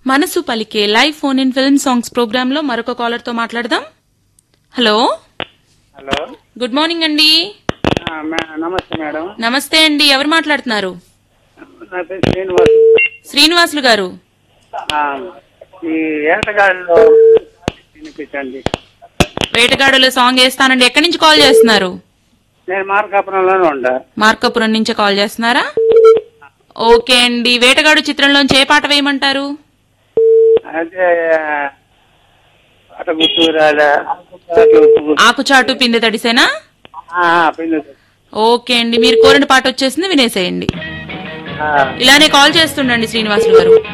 మనసు పలికే live phone in film songs programme లో మరొక కాలర్ తో మాట్లాడదాం హలో హలో గుడ్ మార్నింగ్ అండి ఆ, మే- నమస్తే మేడం నమస్తే అండి ఎవరు మాట్లాడుతున్నారు నా పేరు శ్రీనివాస్ శ్రీనివాసులు గారు ఆ, ఈ ఏటగాళ్ళలో వినిపించండి వేటగాడులో సాంగ్ వేస్తానండి ఎక్కడి నుంచి కాల్ చేస్తున్నారు నేను మార్కాపురంలోనే ఉంటా మార్కపురం నుంచి కాల్ చేస్తున్నారా ఓకే అండి వేటగాడు చిత్రంలోంచి ఏ పాట వేయమంటారు అదే అట గుర్తురాల ఆకుచాటు పిందె తడిసేనా పిండి ఓకే అండి మీరు కోరిన పాట వచ్చేసింది వినేసేయండి ఆ, ఇలానే కాల్ చేస్తుండండి శ్రీనివాసులు గారు